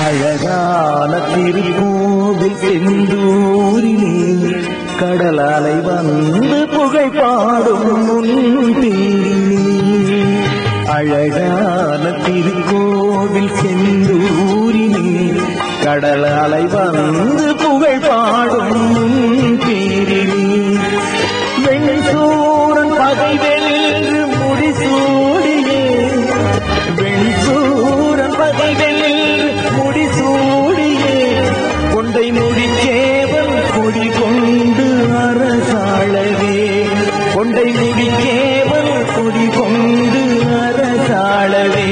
அழகான திருக்கோவில் செந்தூரிலே கடலாலை வந்து புகழ் பாடும் உன் பேரிலே அழகான திருக்கோவில் செந்தூரிலே கடலாலை வந்து புகழ் பாடும் உன் பேரிலே வெண்சூரன் பகை வென்று முடிசூடியே வெண்சூரன் பகை வென்று முடிசூடியே கொண்டை முடிக்கேவல் கொடி கொண்டு அரசாளவே கொண்டை முடிக்கேவல் கொடி கொண்டு அரசாளவே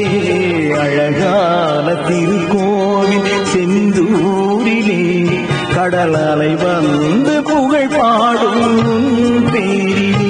அழகான திருக்கோவில் செந்தூரிலே கடலாலை வந்து புகழ் பாடும் பேரிலே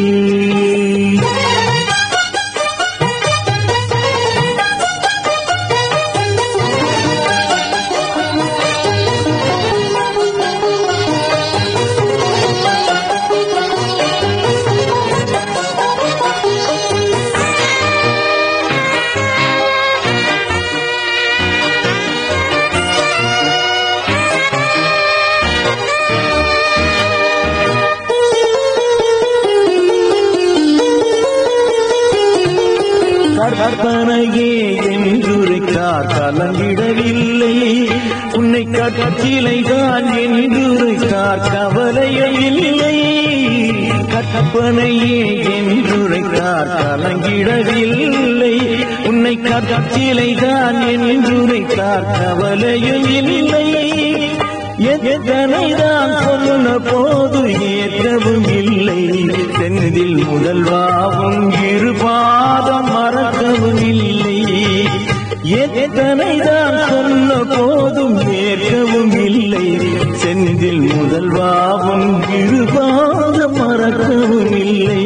கற்பனையே என்றுரைக்கார் கலங்கிடவில்லை உன்னை கற்சிலைதான் என்றுரைக்கார் கவலையில்லை கற்பனையே என்றுரைக்கார் கலங்கிடவில்லை உன்னை கற்சிலைதான் என்றுரைக்கார் கவலையும் இல்லை எத்தனைதான் சொன்ன போது ஏற்றவும் இல்லை செந்தில் முதல்வாவும் இரு பாதம் மறக்கவும் இல்லை எத்தனைதான் சொன்ன போதும் ஏற்கவும் இல்லை செந்தில் முதல்வாவும் இரு பாதம் மறக்கவும் இல்லை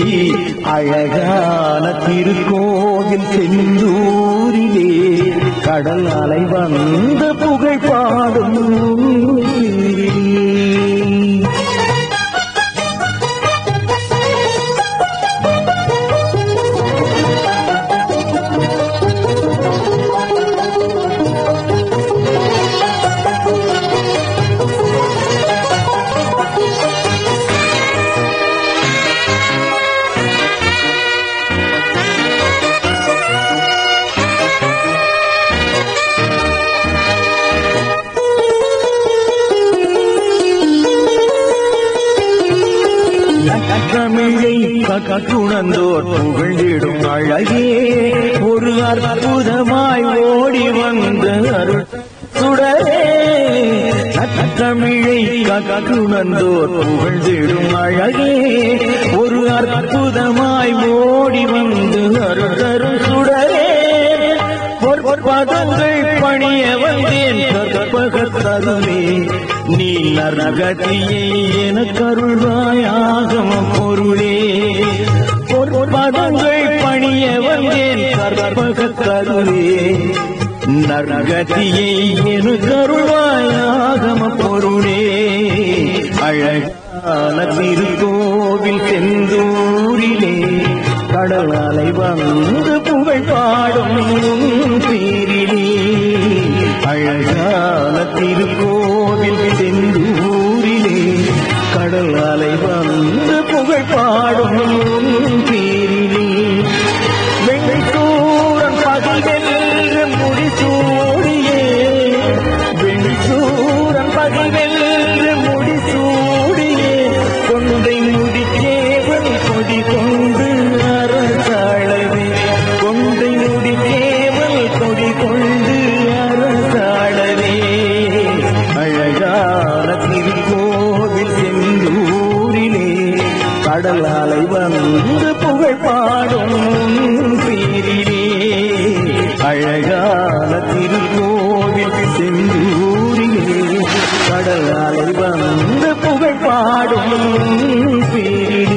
அழகான திருக்கோவில் செந்தூரிலே கடல் அலை வந்த புகழ் பாடும் தமிழை கட்டுணர்ந்தோர் புகழ்ந்திடும் அழகே ஒரு அற்புதமாய் ஓடி வந்த அருள் சுடரே தமிழை கட்டுணர்ந்தோர் புகழ்ந்திடும் அழகே ஒரு அற்புதமாய் ஓடி வந்து அருள் தரும் சுடரே பொற்பதங்கள் பணிய வந்தேன் கற்பகத்தருமே நீ நரகதியை என கருள்வாயாகம பொருளே பொற்பதங்கள் பணிய வந்தேன் கற்பகத்தருமே நரகதியை என கருள்வாயாகம பொருளே அழகான திருக்கோவில் செந்தூரிலே கடல் அலை வந்து புகழ் பாடும் பேரிலே அழகான திருக்கோவில் செந்தூரிலே கடல் அலை வந்து புகழ் பாடும் பேரிலே வெண்சூரன் பகிவென்று முடிசூடியே வெண்சூரன் பகிவென்று முடிசூடியே கொண்டை முடிக்கேவன் கொடி கொண்டு அரசாளவே கொண்டை முடிக்கேவல் கொடி கொண்டு அரசாளவே அழகான திருக்கோவில் செந்தூரிலே கடல் அலை வந்து புகழ் பாடும் பேரிலே அழகான திருக்கோவில் செந்தூரிலே கடல் அலை வந்து புகழ் பாடும் பேரிலே